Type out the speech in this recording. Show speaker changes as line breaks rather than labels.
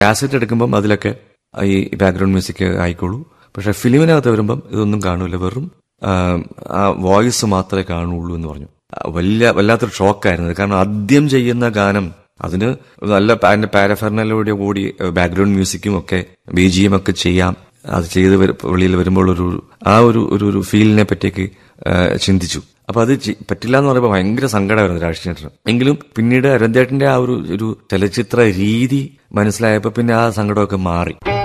cassette എടുക്കുമ്പം അതിലൊക്കെ ഈ ബാക്ക്ഗ്രൗണ്ട് മ്യൂസിക് ആയിക്കോളൂ പക്ഷെ ഫിലിമിനകത്ത് വരുമ്പം ഇതൊന്നും കാണൂല വെറും ആ, ആ വോയിസ് മാത്രമേ കാണുള്ളൂ എന്ന് പറഞ്ഞു ആ, വലിയ വല്ലാത്തൊരു ഷോക്കായിരുന്നു കാരണം ആദ്യം ചെയ്യുന്ന ഗാനം അതിന് നല്ല പാ- അതിന്റെ പാരഫെർണലോടെ കൂടി ബാക്ക്ഗ്രൗണ്ട് മ്യൂസിക്കും ഒക്കെ ബി ജി എം ഒക്കെ ചെയ്യാം അത് ചെയ്ത് വരു- വെളിയിൽ വരുമ്പോൾ ഒരു ആ ഒരു ഒരു ഒരു ഫീലിനെ പറ്റിയൊക്കെ ആ, ചിന്തിച്ചു അപ്പൊ അത് ചെ- പറ്റില്ല എന്ന് പറയുമ്പോൾ ഭയങ്കര സങ്കടമായിരുന്നു രാഷ്ട്രീയത്തിന് എങ്കിലും പിന്നീട് അരന്തേട്ടന്റെ ആ ഒരു ഒരു ചലച്ചിത്ര രീതി മനസ്സിലായപ്പോ പിന്നെ ആ സങ്കടമൊക്കെ മാറി